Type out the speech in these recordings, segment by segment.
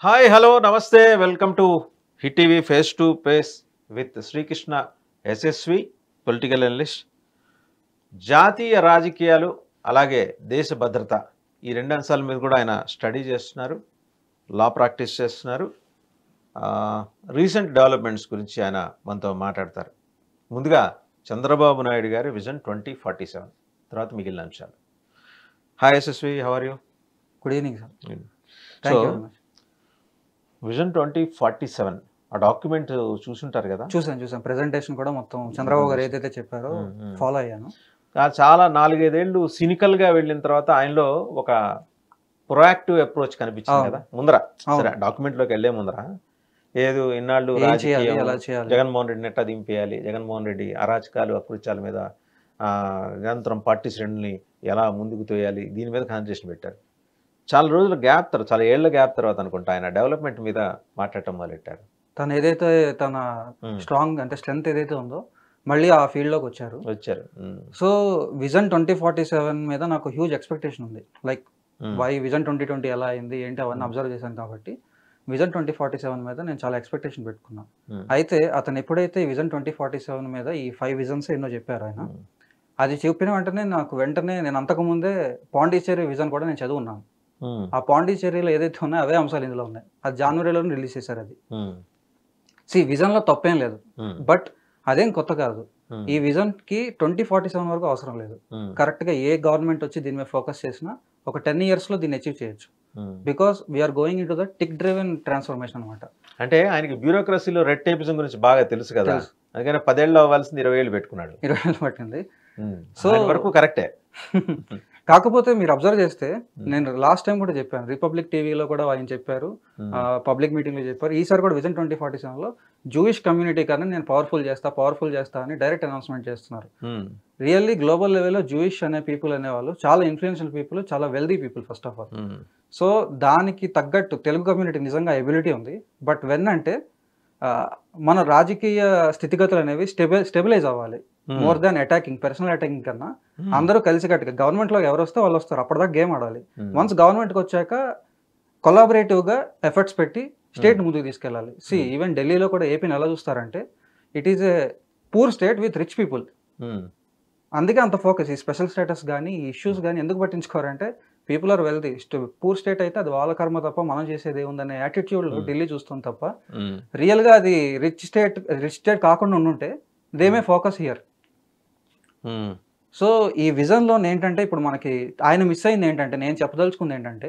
Hi hello నమస్తే welcome to hit TV face to face with Srikrishna SSV political analyst జాతీయ రాజకీయాలు అలాగే దేశ భద్రత ఈ రెండు అంశాల మీద కూడా ఆయన స్టడీ చేస్తున్నారు లా ప్రాక్టీస్ చేస్తున్నారు రీసెంట్ డెవలప్మెంట్స్ గురించి ఆయన మనతో మాట్లాడతారు ముందుగా చంద్రబాబు నాయుడు గారి విజన్ ట్వంటీ ఫార్టీ సెవెన్ తర్వాత మిగిలిన అంశాలు hi SSV how are you good evening sir so thank you very much vision twenty forty seven ఆ డాక్యుమెంట్ చూసుంటారు కదా చూసాను చూసాను ప్రెజెంటేషన్ కూడా మొత్తం చంద్రబాబు గారు ఏదైతే చెప్పారో మ్మ్, మ్మ్. ఫాలో అయ్యాను ఆ చాలా నాలుగైదేళ్ళు cynical గా వెళ్ళిన తర్వాత ఆయనలో ఒక ప్రొయాక్టివ్ అప్రోచ్ కనిపించింది అవును. కదా ముందర అవును. సరే document లోకి వెళ్లే ముందర ఏదో ఇన్నాళ్ళు ఏం చేయాలి రాజకీయం ఎలా చేయాలి జగన్మోహన్ రెడ్డి నెట్టా దింపేయాలి జగన్మోహన్ రెడ్డి అరాచకాలు అకృత్యాల మీద ఆ, నిరంతరం పార్టీ శ్రేణుల్ని ఎలా ముందుకు తోయాలి దీని మీద కాన్సన్ట్రేషన్ పెట్టారు చాలా రోజుల గ్యాప్ తర్వాత చాలా ఏళ్ల గ్యాప్ తర్వాత అనుకుంటా ఆయన డెవలప్మెంట్ మీద మాట్లాడటం మొదలెట్టారు తను ఏదైతే తన మ్మ్. స్ట్రాంగ్ అంటే స్ట్రెంగ్త్ ఏదైతే ఉందో మళ్ళీ ఆ ఫీల్డ్ లోకి వచ్చారు వచ్చారు um. So vision twenty forty seven మీద నాకు హ్యూజ్ ఎక్స్పెక్టేషన్ ఉంది like um. Why vision twenty twenty ఎలా అయింది ఏంటి అవన్నీ మ్మ్. అబ్జర్వ్ చేశాను కాబట్టి విజన్ ట్వంటీ ఫార్టీ సెవెన్ మీద నేను చాలా ఎక్స్పెక్టేషన్ పెట్టుకున్నాను ఉమ్. అయితే అతను ఎప్పుడైతే విజన్ ట్వంటీ ఫార్టీ సెవెన్ మీద ఈ ఫైవ్ విజన్స్ ఎన్నో చెప్పారు ఆయన ఉమ్. అది చెప్పిన వెంటనే నాకు వెంటనే నేను అంతకుముందే పాండిచ్చేరి విజన్ కూడా నేను చదువున్నాను ఉమ్. ఆ పాండిచ్చేరిలో ఏదైతే ఉన్నాయో అవే అంశాలు ఇందులో ఉన్నాయి అది జనవరిలో రిలీజ్ చేశారు అది ఉమ్. సి విజన్లో తప్పేం లేదు ఉమ్. బట్ అదేం కొత్త కాదు ఉమ్. ఈ విజన్కి ట్వంటీ ఫార్టీ సెవెన్ వరకు అవసరం లేదు ఉమ్. కరెక్ట్గా ఏ గవర్నమెంట్ వచ్చి దీని మీద ఫోకస్ చేసినా ఒక టెన్ ఇయర్స్లో దీన్ని అచీవ్ చేయొచ్చు um. Because we're going into the tech driven transformation అనమాట అంటే ఆయనకి బ్యూరోక్రసీలో రెడ్ టేపిజం గురించి బాగా తెలుసు కదా తెలుసు. అందుకని పదేళ్ళు అవ్వాల్సింది ఇరవై ఏళ్ళు పెట్టుకున్నాడు ఇరవై ఏళ్ళు పట్టింది సో So- వరకు కరెక్టే కాకపోతే మీరు అబ్జర్వ్ చేస్తే Hmm. నేను లాస్ట్ టైం కూడా చెప్పాను రిపబ్లిక్ టీవీలో కూడా ఆయన చెప్పారు పబ్లిక్ మీటింగ్లో చెప్పారు ఈసారి కూడా విజన్ ట్వంటీ ఫార్టీ సెవెన్లో జూయిష్ కమ్యూనిటీ కన్నా నేను పవర్ఫుల్ చేస్తా పవర్ఫుల్ చేస్తా అని డైరెక్ట్ అనౌన్స్మెంట్ చేస్తున్నారు రియల్లీ గ్లోబల్ లెవెల్లో జూయిష్ అనే పీపుల్ అనేవాళ్ళు చాలా ఇన్ఫ్లుయెన్షియల్ పీపుల్ చాలా wealthy people first of all so దానికి తగ్గట్టు తెలుగు కమ్యూనిటీ నిజంగా ఎబిలిటీ ఉంది బట్ వెన్ అంటే ఆ, మన రాజకీయ స్థితిగతులు అనేవి స్టెబి స్టెబిలైజ్ అవ్వాలి more than attacking personal attacking కన్నా అందరూ కలిసికట్టుగా గవర్నమెంట్లో ఎవరు వస్తే వాళ్ళు వస్తారు అప్పటిదాకా గేమ్ ఆడాలి వన్స్ గవర్నమెంట్కి వచ్చాక కొలాబరేటివ్గా ఎఫర్ట్స్ పెట్టి స్టేట్ ముందుకు తీసుకెళ్ళాలి సి Hmm. ఈవెన్ ఢిల్లీలో కూడా ఏపీని ఎలా చూస్తారంటే it is a poor state with rich people అందుకే అంత ఫోకస్ ఈ స్పెషల్ స్టేటస్ కానీ ఈ ఇష్యూస్ కానీ ఎందుకు పట్టించుకోరంటే people are wealthy poor state అయితే అది వాళ్ళ కర్మ తప్ప మనం చేసేది ఏముందనే యాటిట్యూడ్ Hmm. ఢిల్లీ చూస్తుంది తప్ప రియల్గా అది రిచ్ స్టేట్ రిచ్ స్టేట్ కాకుండా ఉండుంటే they may focus here so ఈ విజన్లో ఏంటంటే ఇప్పుడు మనకి ఆయన మిస్ అయింది ఏంటంటే నేను చెప్పదలుచుకుంది ఏంటంటే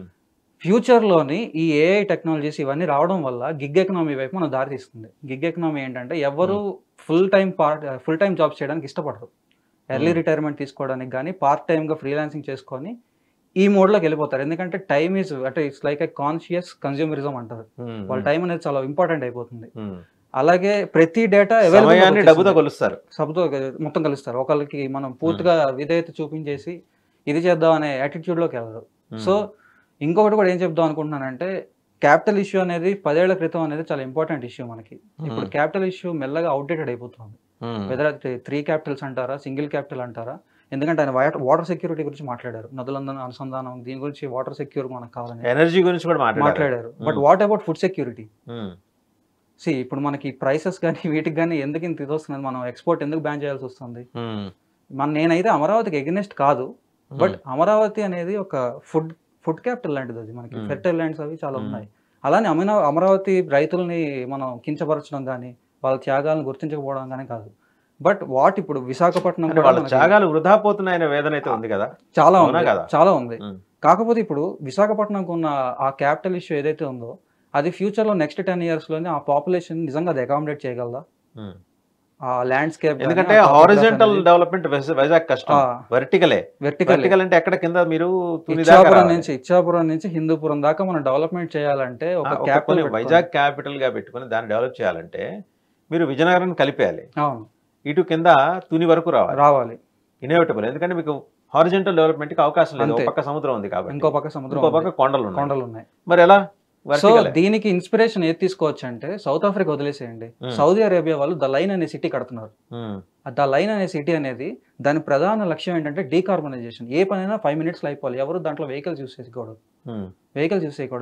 ఫ్యూచర్లోని ఈ ఏఐ టెక్నాలజీస్ ఇవన్నీ రావడం వల్ల గిగ్ ఎకనామీ వైపు మనం దారి తీస్తుంది గిగ్ ఎకనామీ ఏంటంటే ఎవరు full time part full time jobs చేయడానికి ఇష్టపడరు ఎర్లీ Hmm. రిటైర్మెంట్ తీసుకోవడానికి కానీ పార్ట్ టైంగా ఫ్రీలాన్సింగ్ చేసుకొని ఈ మోడ్లోకి వెళ్ళిపోతారు ఎందుకంటే టైం ఈజ్ అంటే it's like a conscious consumerism అంటారు వాళ్ళ టైం అనేది చాలా ఇంపార్టెంట్ అయిపోతుంది అలాగే ప్రతి డేటా సమయాన్ని డబ్బుతో కొలుస్తారు సబ్తో మొత్తం కలుస్తారు ఒకళ్ళకి మనం పూర్తిగా విధేయత చూపించేసి ఇది చేద్దాం అనే యాటిట్యూడ్లోకి వెళ్ళరు సో ఇంకొకటి కూడా ఏం చెప్దాం అనుకుంటున్నానంటే క్యాపిటల్ ఇష్యూ అనేది పదేళ్ల క్రితం అనేది చాలా ఇంపార్టెంట్ ఇష్యూ మనకి ఇప్పుడు క్యాపిటల్ ఇష్యూ మెల్లగా అవుట్డేటెడ్ అయిపోతుంది వెదర్ త్రీ క్యాపిటల్స్ అంటారా సింగిల్ క్యాపిటల్ అంటారా ఎందుకంటే ఆయన వాటర్ సెక్యూరిటీ గురించి మాట్లాడారు నదులందన అనుసంధానం దీని గురించి వాటర్ సెక్యూర్ మనకు కావాలని ఎనర్జీ గురించి కూడా మాట్లాడారు మాట్లాడారు but Hmm. What about food security um. See ఇప్పుడు మనకి ప్రైసెస్ కానీ వీటికి కానీ ఎందుకు ఇంత ఇది వస్తుంది మనం ఎక్స్పోర్ట్ ఎందుకు బ్యాన్ చేయాల్సి వస్తుంది ఉమ్. మన నేనైతే అమరావతికి ఎగ్నెస్ట్ కాదు బట్ అమరావతి అనేది ఒక ఫుడ్ ఫుడ్ క్యాపిటల్ లాంటిది అది మనకి Hmm. ఫెర్టైల్ ల్యాండ్స్ అవి చాలా Hmm. ఉన్నాయి అలానే అమినా అమరావతి రైతుల్ని మనం కించపరచడం కానీ వాళ్ళ త్యాగాలను గుర్తించకపోవడం కానీ కాదు బట్ వాట్ ఇప్పుడు విశాఖపట్నం అంటే కూడా వాళ్ళ మనకి త్యాగాలు వృధా పోతున్నాయనే వేదన అయితే ఉంది కదా చాలా అవునా ఉంది కదా? చాలా ఉంది ఉమ్. కాకపోతే ఇప్పుడు విశాఖపట్నంకు ఉన్న ఆ క్యాపిటల్ ఇష్యూ ఏదైతే ఉందో అది ఫ్యూచర్లో నెక్స్ట్ టెన్ ఇయర్స్లోనే ఆ పాపులేషన్ నిజంగా అది అకామిడేట్ చేయగలదా ఉమ్. ఆ ల్యాండ్స్కేప్ ఎందుకంటే హారిజెంటల్ డెవలప్మెంట్ వైజాగ్ కష్టం వర్టికలే వెర్టికల్ వర్టికల్ అంటే ఎక్కడ కింద మీరు తుని దాకా ఇచ్చాపురం రావాలి. నుంచి ఇచ్చాపురం నుంచి హిందూపురం దాకా మనం డెవలప్మెంట్ చేయాలంటే ఆ, ఒక ఒక క్యాపిటల్ పోనీ వైజాగ్ క్యాపిటల్ గా పెట్టుకుని దాన్ని డెవలప్ చేయాలంటే మీరు విజయనగరం కలిపేయాలి అవును ఇటు కింద తుని వరకు రావాలి రావాలి ఇన్ఎవిటబుల్ ఎందుకంటే మీకు హారిజెంటల్ డెవలప్మెంట్ కి అవకాశం లేదు అంతే. ఒక పక్క సముద్రం ఉంది కాబట్టి ఇంకో పక్క సముద్రం ఇంకో ఉంది. పక్క కొండలు ఉన్నాయి కొండలు ఉన్నాయి మరి ఎలా సో Vertical ఏ. దీనికి ఇన్స్పిరేషన్ ఏది తీసుకోవచ్చు అంటే సౌత్ ఆఫ్రికా వదిలేసేయండి Hmm. సౌదీ అరేబియా వాళ్ళు ద లైన్ అనే సిటీ కడుతున్నారు ఉమ్. ఆ ద లైన్ అనే సిటీ అనేది దాని ప్రధాన లక్ష్యం ఏంటంటే డీకార్బనైజేషన్ ఏ పనైనా ఫైవ్ మినిట్స్లో అయిపోవాలి ఎవరు దాంట్లో వెహికల్స్ యూస్ చేయకూడదు ఉమ్. వెహికల్స్ యూస్ చేయకూడదు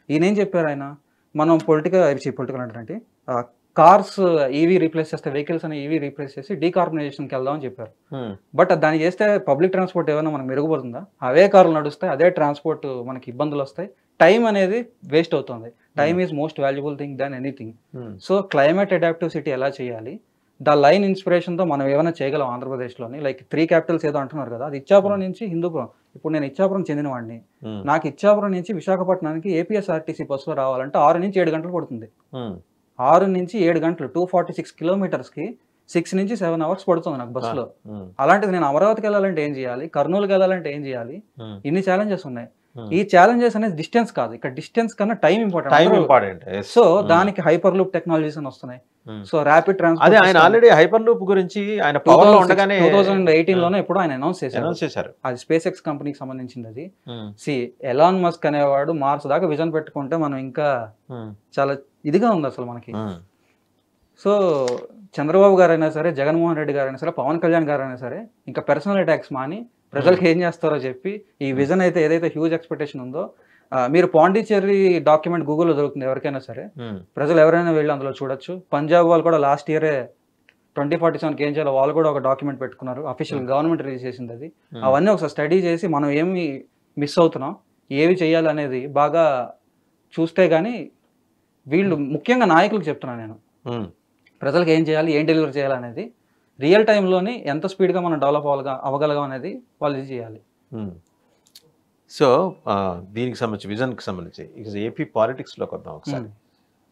ఈయన ఏం చెప్పారు ఆయన మనం పొలిటికల్ పొలిటికల్ అంటే కార్స్ ఈవీ రీప్లేస్ చేస్తే వెహికల్స్ అనే ఈవీ రీప్లేస్ చేసి డీకార్బనైజేషన్కి వెళ్దామని చెప్పారు ఉమ్, బట్ దాన్ని చేస్తే పబ్లిక్ ట్రాన్స్పోర్ట్ ఏమైనా మనకు మెరుగుపడుతుందా అవే కార్లు నడుస్తాయి అదే ట్రాన్స్పోర్ట్ మనకి ఇబ్బందులు వస్తాయి టైం అనేది వేస్ట్ అవుతుంది time is most valuable thing than anything um, so climate adaptive city ఎలా చేయాలి ద లైన్ ఇన్స్పిరేషన్తో మనం ఏమైనా చేయగలం ఆంధ్రప్రదేశ్లోని లైక్ త్రీ క్యాపిటల్స్ ఏదో అంటున్నారు కదా అది ఇచ్చాపురం నుంచి హిందూపురం ఇప్పుడు నేను ఇచ్చాపురం చెందినవాడిని ఉమ్, నాకు ఇచ్చాపురం నుంచి విశాఖపట్నానికి ఏపీఎస్ఆర్టీసీ బస్సులో రావాలంటే ఆరు నుంచి ఏడు గంటలు పడుతుంది ఉమ్, ఆరు నుంచి ఏడు గంటలు టూ ఫార్టీ సిక్స్ కిలోమీటర్స్కి సిక్స్ నుంచి సెవెన్ అవర్స్ పడుతుంది నాకు బస్సులో ఉమ్, అలాంటిది నేను అమరావతికి వెళ్ళాలంటే ఏం చేయాలి కర్నూలుకి వెళ్ళాలంటే ఏం చేయాలి ఉమ్. ఇన్ని ఛాలెంజెస్ ఉన్నాయి Hmm. ఈ ఛాలెంజెస్ అనేది డిస్టెన్స్ కాదు ఇక్కడ డిస్టెన్స్ కన్నా time time important important so దానికి హైపర్ లూప్ టెక్నాలజీస్ అని వస్తున్నాయి Hmm. సో ర్యాపిడ్ అదే ట్రాన్స్పోర్ట్ ఆయన ఆల్రెడీ హైపర్ లూప్ గురించి ఆయన పవర్ లో ఉండగానే టూ థౌసండ్ ఎయిటీన్ లోనే ఎప్పుడు ఆయన అనౌన్స్ చేశారు అనౌన్స్ చేశారు అది స్పేస్ ఎక్స్ కంపెనీకి సంబంధించింది అది ఉమ్, సి ఎలాన్ మస్క్ అనేవాడు మార్స్ దాకా విజన్ పెట్టుకుంటే మనం ఇంకా ఉమ్, చాలా ఇదిగా ఉంది అసలు మనకి ఉమ్, సో చంద్రబాబు గారు అయినా సరే జగన్మోహన్ రెడ్డి గారు అయినా సరే పవన్ కళ్యాణ్ గారు అయినా సరే ఇంకా పర్సనల్ అటాక్స్ మాని ప్రజలకు ఏం చేస్తారో చెప్పి ఈ విజన్ అయితే ఏదైతే హ్యూజ్ ఎక్స్పెక్టేషన్ ఉందో ఆ, మీరు పాండిచ్చేరి డాక్యుమెంట్ గూగుల్లో దొరుకుతుంది ఎవరికైనా సరే ఉమ్, ప్రజలు ఎవరైనా వెళ్ళి అందులో చూడొచ్చు పంజాబ్ వాళ్ళు కూడా లాస్ట్ ఇయరే ట్వంటీ ఫార్టీ సెవెన్కి ఏం చేయాలో వాళ్ళు కూడా ఒక డాక్యుమెంట్ పెట్టుకున్నారు అఫీషియల్ గవర్నమెంట్ రిలీజ్ చేసింది అది Hmm. అవన్నీ ఒకసారి స్టడీ చేసి మనం ఏమి మిస్ అవుతున్నాం ఏవి చేయాలి అనేది బాగా చూస్తే కానీ వీళ్ళు ముఖ్యంగా నాయకులకు చెప్తున్నాను నేను ఉమ్, ప్రజలకు ఏం చేయాలి ఏం డెలివరీ చేయాలి అనేది రియల్ టైంలోని ఎంత స్పీడ్గా మనం డెవలప్ అవ్వగా అవ్వగలగం అనేది వాళ్ళు ఇది చేయాలి ఉమ్. సో ఆ, దీనికి సంబంధించి విజన్కి సంబంధించి ఇక ఏపీ పాలిటిక్స్లోకి వద్దాం ఒకసారి Hmm.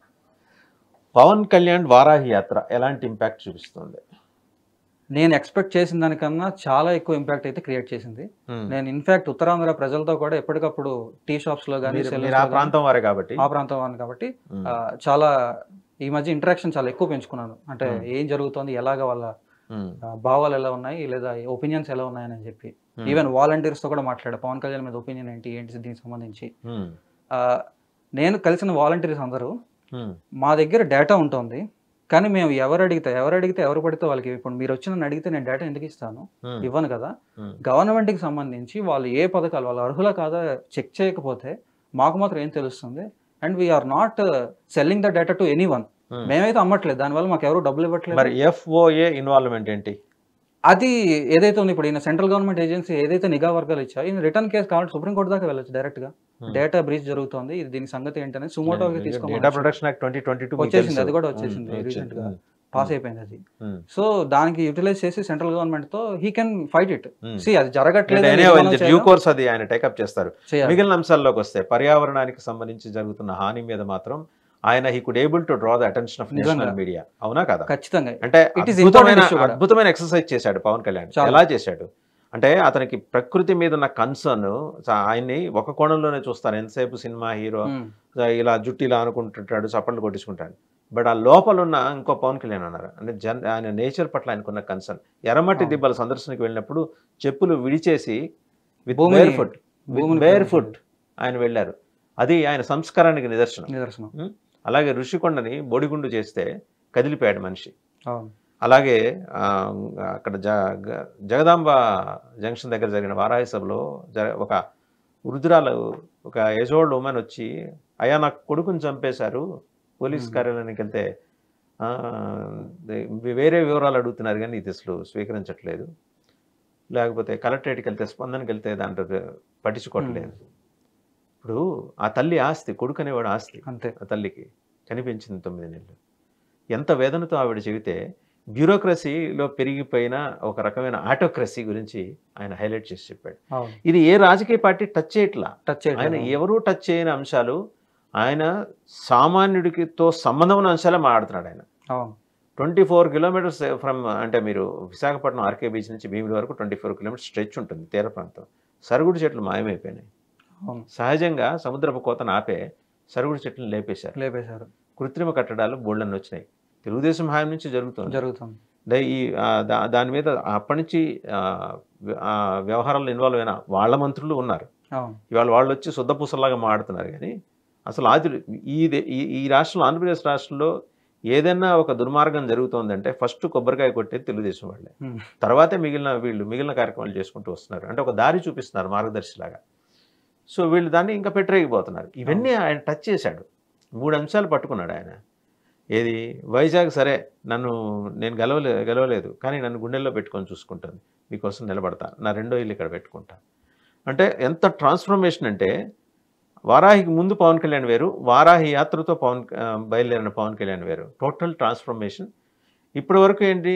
పవన్ కళ్యాణ్ వారాహి యాత్ర ఎలాంటి ఇంపాక్ట్ చూపిస్తుంది నేను ఎక్స్పెక్ట్ చేసిన దానికన్నా చాలా ఎక్కువ ఇంపాక్ట్ అయితే క్రియేట్ చేసింది ఉమ్. నేను ఇన్ఫాక్ట్ ఉత్తరాంధ్ర ప్రజలతో కూడా ఎప్పటికప్పుడు టీ షాప్స్ లో కానీ మీరు- మీరు ఆ ప్రాంతం వారే కాబట్టి ఆ ప్రాంతం వాడిని కాబట్టి ఉమ్, ఆ, చాలా ఈ మధ్య ఇంటరాక్షన్ చాలా ఎక్కువ పెంచుకున్నాను అంటే Hmm. ఏం జరుగుతోంది ఎలాగ వాళ్ళ ఉమ్, ఆ, భావాలు ఎలా ఉన్నాయి లేదా ఒపీనియన్స్ ఎలా ఉన్నాయని చెప్పి ఉమ్, ఈవెన్ వాలంటీర్స్ తో కూడా మాట్లాడా పవన్ కళ్యాణ్ మీద ఒపీనియన్ ఏంటి ఏంటి దీనికి సంబంధించి ఉమ్, ఆ, నేను కలిసిన వాలంటీర్స్ అందరూ ఉమ్, మా దగ్గర డేటా ఉంటుంది కానీ మేము ఎవరు అడిగితే ఎవరు అడిగితే ఎవరు పడితే వాళ్ళకి ఇప్పుడు మీరు వచ్చి నన్ను అడిగితే నేను డేటా ఎందుకు ఇస్తాను ఉమ్, ఇవ్వను కదా ఉమ్, గవర్నమెంట్కి సంబంధించి వాళ్ళు ఏ పథకాలు వాళ్ళు అర్హులా కాదా చెక్ చేయకపోతే మాకు మాత్రం ఏం తెలుస్తుంది and we're not selling the data to anyone um. మేమైతే అమ్మట్లేదు దానివల్ల మాకు ఎవరు డబ్బులు ఇవ్వట్లేదు మరి ఎఫ్ఓఏ ఇన్వాల్వ్మెంట్ ఏంటి అది ఏదైతే ఉంది ఇప్పుడు ఈయన సెంట్రల్ గవర్నమెంట్ ఏజెన్సీ ఏదైతే నిఘా వర్గాలు ఇచ్చాయో ఈయన రిటర్న్ కేసు కావాలంటే సుప్రీంకోర్టు దాకా వెళ్ళొచ్చు డైరెక్ట్ గా Hmm. డేటా బ్రీచ్ జరుగుతోంది ఇది దీని సంగతి ఏంటనేది సుమోటోగా డేటా తీసుకోమని protection act twenty twenty two వచ్చేసింది, అది కూడా వచ్చేసింది recent గా. పాస్ అయిపోయింది అది సో దానికి యూటిలైజ్ చేసి సెంట్రల్ గవర్నమెంట్ తో he can fight it see అది జరగట్లేదు అని మనం డ్యూ చేయడం- కోర్స్ అది ఆయన టేకప్ చేస్తారు చేయాలి. మిగిలిన అంశాల్లోకి వస్తే పర్యావరణానికి సంబంధించి జరుగుతున్న హాని మీద మాత్రం ఆయన he could able to draw the attention of national నిజంగా. మీడియా అవునా కదా ఖచ్చితంగా అంటే It is అద్భుతమైన important issue కూడా. అద్భుతమైన ఎక్సర్సైజ్ చేశాడు పవన్ కళ్యాణ్ చాలా. ఎలా చేశాడు అంటే అతనికి ప్రకృతి మీద ఉన్న కన్సర్న్ ఆయన్ని ఒక కోణంలోనే చూస్తారు ఎంతసేపు సినిమా హీరో Hmm. ఇలా జుట్టు ఇలా అనుకుంటుంటాడు చప్పట్లు కొట్టించుకుంటాడు బట్ ఆ లోపల ఉన్న ఇంకో పవన్ కళ్యాణ్ అన్నారు అంటే జన్ ఆయన నేచర్ పట్ల ఆయనకున్న కన్సర్న్ ఎర్రమట్టి అవును. దిబ్బల సందర్శనకి వెళ్ళినప్పుడు చెప్పులు విడిచేసి విత్ భూమిని- బేర్ ఫుట్ విత్ భూమిని బేర్ ప్రేమించాడు. ఫుట్ ఆయన వెళ్ళారు అది ఆయన సంస్కారానికి నిదర్శనం నిదర్శనం అలాగే ఋషికొండని బొడిగుండు చేస్తే కదిలిపోయాడు మనిషి అవును అలాగే ఆ, అక్కడ జ గ- జగదాంబ జంక్షన్ దగ్గర జరిగిన వారాహి సభలో జ- ఒక వృద్ధురాలు ఒక ఏజోల్డ్ ఉమెన్ వచ్చి అయ్యా నాకు కొడుకుని చంపేశారు పోలీస్ Hmm. కార్యాలయానికి వెళ్తే "ఆ, దే- వేరే వివరాలు అడుగుతున్నారు కానీ ఇది అసలు స్వీకరించట్లేదు లేకపోతే కలెక్టరేట్కి వెళ్తే స్పందనకి వెళ్తే దాంట్లో పట్టించుకోవట్లేదు ఇప్పుడు ఆ తల్లి ఆస్తి కొడుకు అనేవాడు ఆస్తి అంతే ఆ తల్లికి కనిపించింది తొమ్మిది నెలలు ఎంత వేదనతో ఆవిడ చెబితే బ్యూరోక్రసీలో పెరిగిపోయిన ఒక రకమైన ఆటోక్రసీ గురించి ఆయన హైలైట్ చేసి చెప్పాడు అవును ఇది ఏ రాజకీయ పార్టీ టచ్ చేయట్లా టచ్ ఆయన చేయడం ఎవరూ టచ్ చేయని అంశాలు ఆయన సామాన్యుడికితో సంబంధం ఉన్న అంశాలే మాట్లాడుతున్నాడు ఆయన అవును ట్వంటీ ఫోర్ కిలోమీటర్స్ ఫ్రమ్ అంటే మీరు విశాఖపట్నం ఆర్కే బీచ్ నుంచి భీమిలి వరకు ట్వంటీ ఫోర్ కిలోమీటర్స్ స్ట్రెచ్ ఉంటుంది తీర ప్రాంతం సరుగుడు చెట్లు మాయమైపోయినాయి అవును సహజంగా సముద్రపు కోతను ఆపే సరుగుడు చెట్లను లేపేశారు లేపేశారు కృత్రిమ కట్టడాలు బోల్డన్ని వచ్చినాయి తెలుగుదేశం హాయం నుంచి జరుగుతుంది జరుగుతుంది దా- ఈ ఆ, దా- దాని మీద అప్పటి నుంచి ఆ, వ్య- ఆ, వ్యవహారాల్లో ఇన్వాల్వ్ అయిన వాళ్ళ మంత్రులు ఉన్నారు అవును ఇవాళ వాళ్ళు వచ్చి శుద్ధపూసలాగా మాడుతున్నారు కానీ అసలు ఆది ఈ దే- ఈ ఈ రాష్ట్రంలో ఆంధ్రప్రదేశ్ రాష్ట్రంలో ఏదైనా ఒక దుర్మార్గం జరుగుతోందంటే ఫస్ట్ కొబ్బరికాయ కొట్టేది తెలుగుదేశం వాళ్ళే Hmm. తర్వాతే మిగిలిన వీళ్ళు మిగిలిన కార్యక్రమాలు చేసుకుంటూ వస్తున్నారు అంటే ఒక దారి చూపిస్తున్నారు మార్గదర్శిలాగా సో వీళ్ళు దాన్ని ఇంకా పెట్టరేగిపోతున్నారు ఇవన్నీ ఆయన టచ్ చేశాడు మూడు అంశాలు పట్టుకున్నాడు ఆయన ఏది వైజాగ్ సరే నన్ను నేను గెలవలే గెలవలేదు కానీ నన్ను గుండెల్లో పెట్టుకొని చూసుకుంటుంది మీకోసం నిలబడతా నా రెండో ఇల్లు ఇక్కడ పెట్టుకుంటా అంటే ఎంత ట్రాన్స్ఫర్మేషన్ అంటే వారాహికి ముందు పవన్ కళ్యాణ్ వేరు వారాహి యాత్రతో పవన్ ఆ, బయలుదేరిన పవన్ కళ్యాణ్ వేరు టోటల్ ట్రాన్స్ఫర్మేషన్ ఇప్పటి వరకు ఏంటి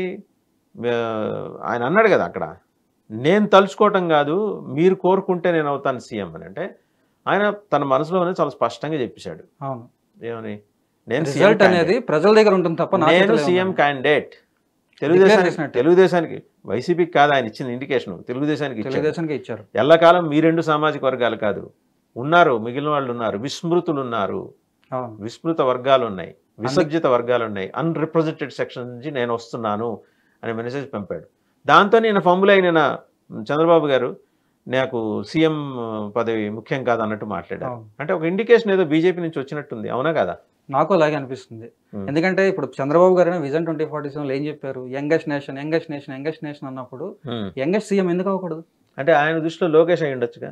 ఆ, ఆయన అన్నాడు కదా అక్కడ నేను తలుచుకోవటం కాదు మీరు కోరుకుంటే నేను అవుతాను సీఎం అని అంటే ఆయన తన మనసులోనే చాలా స్పష్టంగా చెప్పేశాడు అవును ఏమని నేను సీఎం రిజల్ట్ అనేది ప్రజల దగ్గర ఉంటుంది తప్ప నా నేను చేతిలో ఏముండదు. సీఎం క్యాండిడేట్ తెలుగుదేశానికి చేసినట్టే. తెలుగుదేశానికి వైసీపీకి కాదు ఆయన ఇచ్చిన ఇండికేషన్ తెలుగుదేశానికి ఇచ్చాడు తెలుగుదేశానికి ఇచ్చారు ఎల్లకాలం మీ రెండు సామాజిక వర్గాలు కాదు ఉన్నారు మిగిలిన వాళ్ళు ఉన్నారు విస్మృతులు ఉన్నారు అవును విస్మృత వర్గాలు ఉన్నాయి విసర్జిత వర్గాలు ఉన్నాయి అన్రిప్రజెంటెడ్ సెక్షన్ నుంచి నేను వస్తున్నాను అనే మెసేజ్ పంపాడు దాంతో నేను ఫంబుల్ అయిన చంద్రబాబు గారు నాకు సీఎం పదవి ముఖ్యం కాదు అన్నట్టు మాట్లాడారు అవును. అంటే ఒక ఇండికేషన్ ఏదో బీజేపీ నుంచి వచ్చినట్టుంది అవునా కదా నాకు అలాగే అనిపిస్తుంది Hmm. ఎందుకంటే ఇప్పుడు చంద్రబాబు గారు విజన్ ట్వంటీ ఫార్టీ సెవెన్ ఏం చెప్పారు youngest nation youngest nation youngest nation అన్నప్పుడు ఉమ్. యంగెస్ట్ సీఎం ఎందుకు అవ్వకూడదు అంటే ఆయన దృష్టిలో లోకేష్ అయి ఉండొచ్చుగా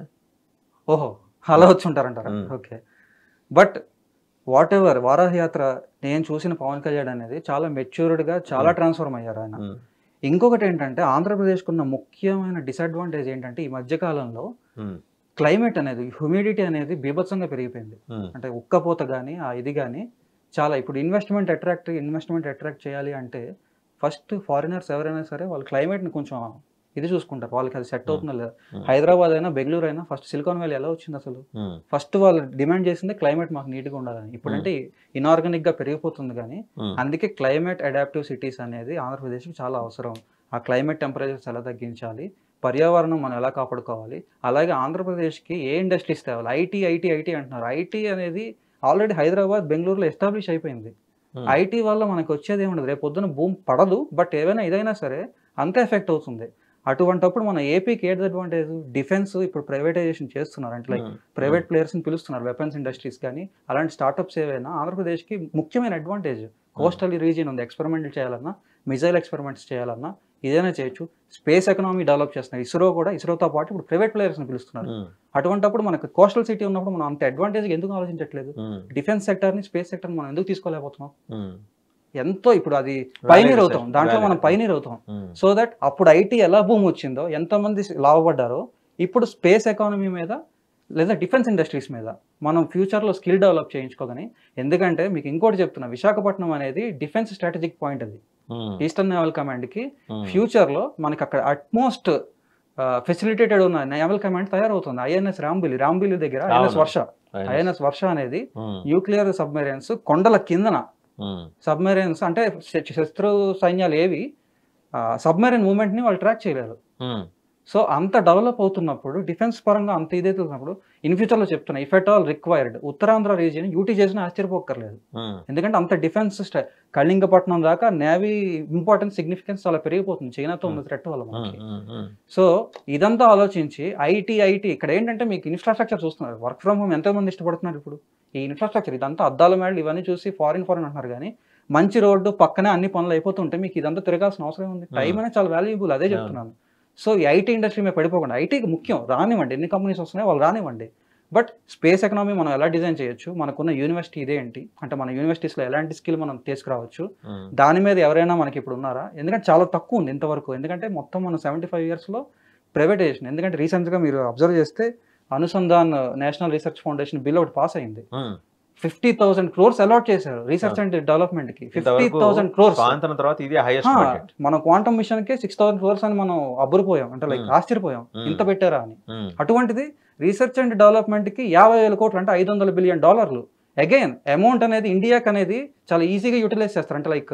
ఓహో అలా వచ్చి ఉంటారంటారా Hmm. Okay but whatever Varaha Yatra నేను చూసిన పవన్ కళ్యాణ్ అనేది చాలా మెచ్యూర్డ్గా చాలా ట్రాన్స్ఫార్మ్ అయ్యారు ఆయన ఉమ్. ఇంకొకటి ఏంటంటే ఆంధ్రప్రదేశ్కు ఉన్న ముఖ్యమైన డిసడ్వాంటేజ్ ఏంటంటే ఈ మధ్య కాలంలో ఉమ్. క్లైమేట్ అనేది హ్యూమిడిటీ అనేది బీభత్సంగా పెరిగిపోయింది ఉమ్. అంటే ఉక్కపోత కానీ ఆ ఇది కానీ చాలా ఇప్పుడు ఇన్వెస్ట్మెంట్ అట్రాక్ట్ ఇన్వెస్ట్మెంట్ అట్రాక్ట్ చేయాలి అంటే ఫస్ట్ ఫారినర్స్ ఎవరైనా సరే వాళ్ళు క్లైమేట్ని కొంచెం ఇది చూసుకుంటారు వాళ్ళకి అది సెట్ అవుతుందా లేదా Hmm. హైదరాబాద్ అయినా బెంగళూరు అయినా ఫస్ట్ సిలికాన్ వ్యాలీ ఎలా వచ్చింది అసలు ఉమ్. ఫస్ట్ వాళ్ళు డిమాండ్ చేసింది క్లైమేట్ మాకు నీట్గా ఉండాలని ఇప్పుడంటే ఇనార్గానిక్ గా పెరిగిపోతుంది కానీ ఉమ్. అందుకే క్లైమేట్ అడాప్టివ్ సిటీస్ అనేది ఆంధ్రప్రదేశ్కి చాలా అవసరం ఆ క్లైమేట్ టెంపరేచర్స్ ఎలా తగ్గించాలి పర్యావరణం మనం ఎలా కాపాడుకోవాలి అలాగే ఆంధ్రప్రదేశ్కి ఏ ఇండస్ట్రీస్ తేవాలి ఐటీ ఐటీ ఐటీ అంటున్నారు ఐటీ అనేది ఆల్రెడీ హైదరాబాద్ బెంగళూరులో ఎస్టాబ్లిష్ అయిపోయింది Hmm. ఐటీ వల్ల మనకు వచ్చేది ఏముండదు రేపు పొద్దున భూమి పడదు బట్ ఏదైనా ఇదైనా సరే అంత ఎఫెక్ట్ అవుతుంది అటువంటప్పుడు మన ఏపీకి ఏది అడ్వాంటేజ్ డిఫెన్స్ ఇప్పుడు ప్రైవేటైజేషన్ చేస్తున్నారు అంటే లైక్ ఉమ్. ప్రైవేట్ ప్లేయర్స్ని పిలుస్తున్నారు వెపన్స్ ఇండస్ట్రీస్ కానీ అలాంటి స్టార్టప్స్ ఏవైనా ఆంధ్రప్రదేశ్కి ముఖ్యమైన అడ్వాంటేజ్ కోస్టల్ రీజియన్ ఉంది ఎక్స్పెరిమెంట్ చేయాలన్నా మిజైల్ ఎక్స్పెరిమెంట్స్ చేయాలన్నా ఇదైనా చేయొచ్చు స్పేస్ ఎకనామీ డెవలప్ చేస్తున్నారు ఇస్రో కూడా ఇస్రోతో పాటు ఇప్పుడు ప్రైవేట్ ప్లేయర్స్ని పిలుస్తున్నారు ఉమ్. అటువంటప్పుడు మనకు కోస్టల్ సిటీ ఉన్నప్పుడు మనం అంత అడ్వాంటేజ్ ఎందుకు ఆలోచించట్లేదు ఉమ్. డిఫెన్స్ సెక్టర్ని స్పేస్ సెక్టర్ని మనం ఎందుకు తీసుకోలేకపోతున్నాం ఉమ్. ఎంతో ఇప్పుడు అది పైనీర్ Valid, అవుతాం sir. దాంట్లో మనం Valid. పైనీర్ అవుతాం ఉమ్. సో దట్ అప్పుడు ఐటీ ఎలా భూమి వచ్చిందో ఎంతమంది లాభపడ్డారో ఇప్పుడు స్పేస్ ఎకానమీ మీద లేదా డిఫెన్స్ ఇండస్ట్రీస్ మీద మనం ఫ్యూచర్లో స్కిల్ డెవలప్ చేయించుకోగని ఎందుకంటే మీకు ఇంకోటి చెప్తున్నా విశాఖపట్నం అనేది డిఫెన్స్ స్ట్రాటజిక్ పాయింట్ అది ఉమ్. ఈస్టర్న్ నేవల్ కమాండ్కి ఉమ్. ఫ్యూచర్లో మనకి అక్కడ అట్మోస్ట్ ఫెసిలిటేటెడ్ ఉన్న నేవల్ కమాండ్ తయారవుతుంది ఐఎన్ఎస్ రాంబిలి రాంబిలి దగ్గర ఐఎన్ఎస్ అవును. వర్ష ఐఎన్ఎస్ వర్ష అనేది ఉమ్. న్యూక్లియర్ సబ్మెరైన్స్ కొండల కిందన ఉమ్. సబ్మెరైన్స్ అంటే శ- శస్త్రు సైన్యాలు ఏవి సబ్మెరైన్ మూమెంట్ని వాళ్ళు ట్రాక్ చేయలేరు ఉమ్. సో అంత డెవలప్ అవుతున్నప్పుడు డిఫెన్స్ పరంగా అంత ఇదైతే ఉన్నప్పుడు ఇన్ ఫ్యూచర్లో చెప్తున్నా if at all required Uttarandhra region UT చేసిన ఆశ్చర్యపోక్కర్లేదు ఉమ్. ఎందుకంటే అంత డిఫెన్స్ స్ట- కళింగపట్నం దాకా నేవీ ఇంపార్టెన్స్ సిగ్నిఫికెన్స్ చాలా పెరిగిపోతుంది చైనాతో ఉన్న థ్రెట్ వల్ల ఉమ్. మనకి ఉమ్. ఉమ్. సో ఇదంతా ఆలోచించి ఐటీ ఐటీ ఇక్కడ ఏంటంటే మీకు ఇన్ఫ్రాస్ట్రక్చర్ చూస్తున్నారు వర్క్ ఫ్రమ్ హోమ్ ఎంతమంది ఇష్టపడుతున్నారు ఇప్పుడు ఈ ఇన్ఫ్రాస్ట్రక్చర్ ఇదంతా అద్దాల మేడలు ఇవన్నీ చూసి ఫారిన్ ఫారిన్ అంటున్నారు కానీ మంచి రోడ్డు పక్కనే అన్ని పనులు అయిపోతుంటే మీకు ఇదంతా తిరగాల్సిన అవసరం ఉంది టైం అనేది చాలా వాల్యుబుల్ అదే చెప్తున్నాను సో ఈ ఐటీ ఇండస్ట్రీ మీద పడిపోకుండా ఐటీకి ముఖ్యం రానివ్వండి ఎన్ని కంపెనీస్ వస్తున్నాయో వాళ్ళు రానివ్వండి బట్ స్పేస్ ఎకనామీ మనం ఎలా డిజైన్ చేయొచ్చు మనకున్న యూనివర్సిటీ ఇదే ఏంటి అంటే మన యూనివర్సిటీస్లో ఎలాంటి స్కిల్ మనం తీసుకురావచ్చు ఉమ్. దాని మీద ఎవరైనా మనకి ఇప్పుడు ఉన్నారా ఎందుకంటే చాలా తక్కువ ఉంది ఇంతవరకు ఎందుకంటే మొత్తం మనం సెవెంటీ ఫైవ్ ఇయర్స్లో ప్రైవేటైజేషన్ ఎందుకంటే రీసెంట్గా మీరు అబ్జర్వ్ చేస్తే Anusandhan national research foundation bill ఒకటి పాస్ అయింది um. Fifty thousand crores allot చేశారు రీసెర్చ్ అండ్ డెవలప్మెంట్ కి ఫిఫ్టీ ఇంతవరకు థౌసండ్ క్రోర్స్ స్వాతంత్రం తర్వాత ఇది హైయెస్ట్ బడ్జెట్ మన క్వాంటమ్ మిషన్ కి సిక్స్ థౌసండ్ క్రోర్స్ అని మనం అబ్బురిపోయాం అంటే లైక్ Hmm. ఆశ్చర్యపోయాం Hmm. ఇంత పెట్టారా అని ఉమ్. అటువంటిది రీసెర్చ్ అండ్ డెవలప్మెంట్ కి యాభై వేల కోట్లు అంటే ఐదు వందల బిలియన్ డాలర్లు అగైన్ అమౌంట్ అనేది ఇండియాకి అనేది చాలా ఈజీగా యూటిలైజ్ చేస్తారు అంటే లైక్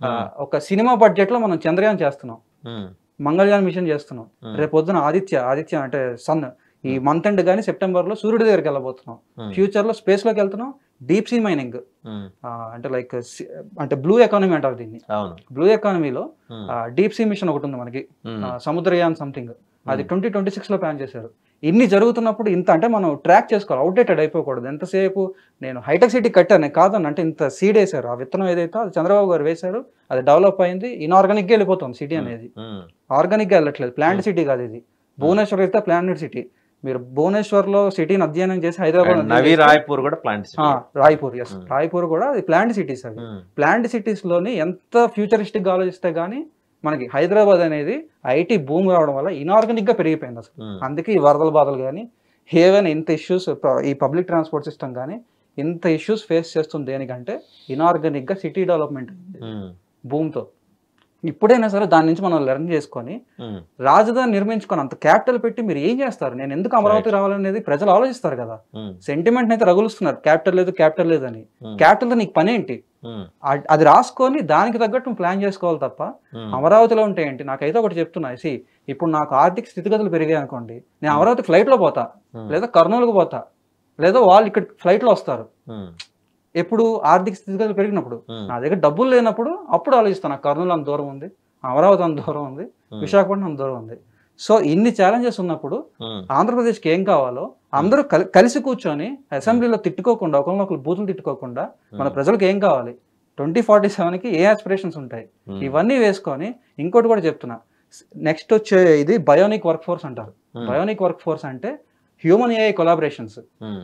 ఒక సినిమా బడ్జెట్ లో మనం చంద్రయాన్ చేస్తున్నాం ఉమ్. మంగళయాన్ మిషన్ చేస్తున్నాం Hmm. రేపు పొద్దున ఆదిత్య ఆదిత్య అంటే సన్ ఈ మంత్ ఎండ్ కానీ సెప్టెంబర్ లో సూర్యుడి దగ్గరికి వెళ్ళబోతున్నాం ఉమ్. ఫ్యూచర్ లో స్పేస్ లోకి వెళ్తున్నాం డీప్ సీ మైనింగ్ ఉమ్. అంటే లైక్ అంటే బ్లూ ఎకానమీ అంటారు దీన్ని అవును బ్లూ ఎకానమీలో ఉమ్. డీప్ సీ మిషన్ ఒకటి ఉంది మనకి ఉమ్. ఆ, సముద్రయాన్ సంథింగ్ అది Hmm. ట్వంటీ ట్వంటీ సిక్స్ లో ప్లాన్ చేశారు ఇన్ని జరుగుతున్నప్పుడు ఇంత అంటే మనం ట్రాక్ చేసుకోవాలి అవుట్డేటెడ్ అయిపోకూడదు ఎంతసేపు నేను హైటెక్ సిటీ కట్టాను కాదని అంటే ఇంత సీడ్ వేశారు ఆ విత్తనం ఏదైతే అది చంద్రబాబు గారు వేశారు అది డెవలప్ అయింది ఇన్ఆర్గానిక్ గా వెళ్ళిపోతుంది సిటీ అనేది ఉమ్. ఆర్గానిక్ గా వెళ్ళట్లేదు ప్లాంట్ సిటీ కాదు ఇది భువనేశ్వర్ అయితే ప్లాంట్ సిటీ మీరు భువనేశ్వర్లో సిటీని అధ్యయనం చేసి హైదరాబాద్ అండ్ నవీ రాయ్పూర్ కూడా ప్లాంట్ ఆ, రాయ్పూర్ ఎస్ Hmm. రాయ్పూర్ కూడా అది ప్లాంట్ సిటీస్ అవి ప్లాంట్ సిటీస్ లోని ఎంత ఫ్యూచరిస్టిక్ గా ఆలోచిస్తే గానీ మనకి హైదరాబాద్ అనేది ఐటీ భూమి రావడం వల్ల ఇనార్గానిక్ గా పెరిగిపోయింది అసలు అందుకే ఈ వరదల బాధలు కానీ ఏవైనా ఇంత ఇష్యూస్ ఈ పబ్లిక్ ట్రాన్స్పోర్ట్ సిస్టమ్ కానీ ఇంత ఇష్యూస్ ఫేస్ చేస్తుంది దేనికంటే ఇనార్గానిక్ గా సిటీ డెవలప్మెంట్ భూమితో ఇప్పుడైనా సరే దాని నుంచి మనం లెర్న్ చేసుకొని రాజధాని నిర్మించుకొని అంత క్యాపిటల్ పెట్టి మీరు ఏం చేస్తారు నేను ఎందుకు అమరావతి రావాలనేది ప్రజలు ఆలోచిస్తారు కదా సెంటిమెంట్ అయితే రగులుస్తున్నారు క్యాపిటల్ లేదు క్యాపిటల్ లేదని క్యాపిటల్ నీకు పని ఏంటి ఆ- అది రాసుకొని దానికి తగ్గట్టు ప్లాన్ చేసుకోవాలి తప్ప అమరావతిలో ఉంటే ఏంటి నాకైతే ఒకటి చెప్తున్నా సి ఇప్పుడు నాకు ఆర్థిక స్థితిగతులు పెరిగాయి అనుకోండి నేను అమరావతి ఫ్లైట్ లో పోతా లేదా కర్నూలుకు పోతా లేదా వాళ్ళు ఇక్కడ ఫ్లైట్ లో వస్తారు ఎప్పుడు ఆర్థిక స్థితిగతులు పెరిగినప్పుడు నా దగ్గర డబ్బులు లేనప్పుడు అప్పుడు ఆలోచిస్తాను నాకు కర్నూలు అంత దూరం ఉంది అమరావతి అంత దూరం ఉంది విశాఖపట్నం అంత దూరం ఉంది సో ఇన్ని ఛాలెంజెస్ ఉన్నప్పుడు ఆంధ్రప్రదేశ్కి ఏం కావాలో అందరూ కలి- కలిసి కూర్చొని అసెంబ్లీలో తిట్టుకోకుండా ఒకరినొకరు బూతులు తిట్టుకోకుండా మన ప్రజలకు ఏం కావాలి ట్వంటీ ఫార్టీ సెవెన్కి ఏ ఆస్పిరేషన్స్ ఉంటాయి ఇవన్నీ వేసుకొని ఇంకోటి కూడా చెప్తున్నా నెక్స్ట్ వచ్చే ఇది బయోనిక్ వర్క్ ఫోర్స్ అంటారు బయోనిక్ వర్క్ ఫోర్స్ అంటే హ్యూమన్ ఏఐ కొలాబరేషన్స్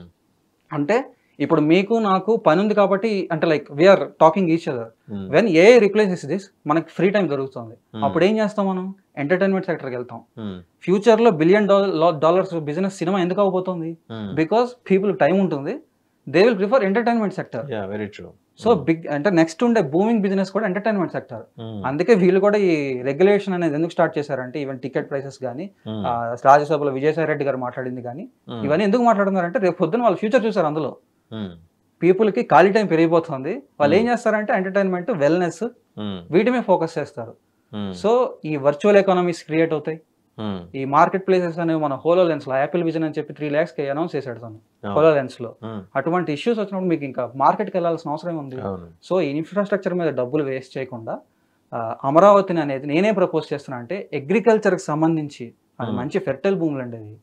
అంటే ఇప్పుడు మీకు నాకు పని ఉంది కాబట్టి అంటే like we're talking each other when a replaces this మనకి ఫ్రీ టైం దొరుకుతుంది అప్పుడు ఏం చేస్తాం మనం ఎంటర్టైన్మెంట్ సెక్టర్కి వెళ్తాం ఫ్యూచర్ లో బిలియన్ డాలర్స్ బిజినెస్ సినిమా ఎందుకు అవబోతుంది బికాస్ పీపుల్ టైం ఉంటుంది they will prefer entertainment sector very true so big అంటే నెక్స్ట్ ఉండే బూమింగ్ బిజినెస్ కూడా ఎంటర్టైన్మెంట్ సెక్టర్ అందుకే వీళ్ళు కూడా ఈ రెగ్యులేషన్ అనేది ఎందుకు స్టార్ట్ చేశారంటే ఈవెన్ టికెట్ ప్రైసెస్ కానీ రాజ్యసభలో విజయసాయి రెడ్డి గారు మాట్లాడింది కానీ ఇవన్నీ ఎందుకు మాట్లాడుతున్నారంటే రేపు పొద్దున వాళ్ళు ఫ్యూచర్ చూసారు అందులో పీపుల్ కి ఖాళీ టైం పెరిగిపోతుంది వాళ్ళు ఏం చేస్తారంటే ఎంటర్టైన్మెంట్ వెల్నెస్ వీటి మీద ఫోకస్ చేస్తారు సో ఈ వర్చువల్ ఎకానమీస్ క్రియేట్ అవుతాయి ఈ మార్కెట్ ప్లేసెస్ అనేవి మన హోలో లెన్స్ లో యాపిల్ విజన్ అని చెప్పి త్రీ ల్యాక్స్ కి అనౌన్స్ చేశాడు తను హోలో లెన్స్ లో అటువంటి ఇష్యూస్ వచ్చినప్పుడు మీకు ఇంకా మార్కెట్ కి వెళ్ళాల్సిన అవసరం ఉంది అవును సో ఈ ఇన్ఫ్రాస్ట్రక్చర్ మీద డబ్బులు వేస్ట్ చేయకుండా ఆ, అమరావతిని అనేది నేనే ప్రపోజ్ చేస్తున్నా అంటే అగ్రికల్చర్ కి సంబంధించి అది Hmm. మంచి ఫెర్టైల్ భూములు అండి అది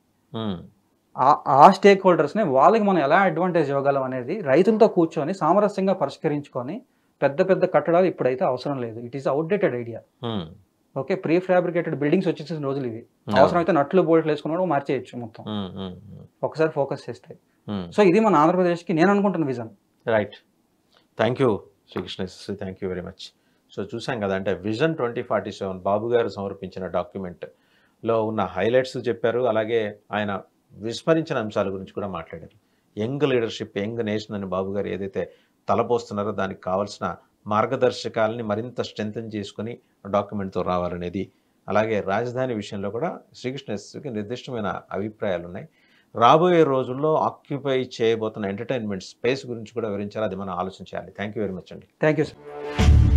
ఆ- ఆ స్టేక్ హోల్డర్స్ని వాళ్ళకి మనం ఎలా అడ్వాంటేజ్ ఇవ్వగలం అనేది రైతులతో కూర్చొని సామరస్యంగా పరిష్కరించుకొని పెద్ద పెద్ద కట్టడాలు ఇప్పుడైతే అవసరం లేదు it is outdated idea okay prefabricated buildings వచ్చేసిన రోజులు ఇవి అవసరమైతే నట్లు బోల్ట్లు వేసుకున్నాడు మార్చేయచ్చు మొత్తం ఒకసారి ఫోకస్ చేస్తే సో ఇది మన ఆంధ్రప్రదేశ్కి నేను అనుకుంటున్న vision right thank you Srikrishna thank you very much so చూసాం కదా అంటే vision twenty forty seven Babu గారు సమర్పించిన డాక్యుమెంట్లో ఉన్న హైలైట్స్ చెప్పారు అలాగే ఆయన విస్మరించిన అంశాల గురించి కూడా మాట్లాడారు యంగ్ లీడర్షిప్ యంగ్ నేషన్ అని బాబు గారు ఏదైతే తలపోస్తున్నారో దానికి కావాల్సిన మార్గదర్శకాలని మరింత స్ట్రెంథన్ చేసుకుని డాక్యుమెంట్తో రావాలనేది అలాగే రాజధాని విషయంలో కూడా శ్రీకృష్ణ ఎస్కి నిర్దిష్టమైన అభిప్రాయాలు ఉన్నాయి రాబోయే రోజుల్లో ఆక్యుపై చేయబోతున్న ఎంటర్టైన్మెంట్ స్పేస్ గురించి కూడా వివరించాలి అది మనం ఆలోచించాలి థ్యాంక్ యూ వెరీ మచ్ అండి థ్యాంక్ యూ సార్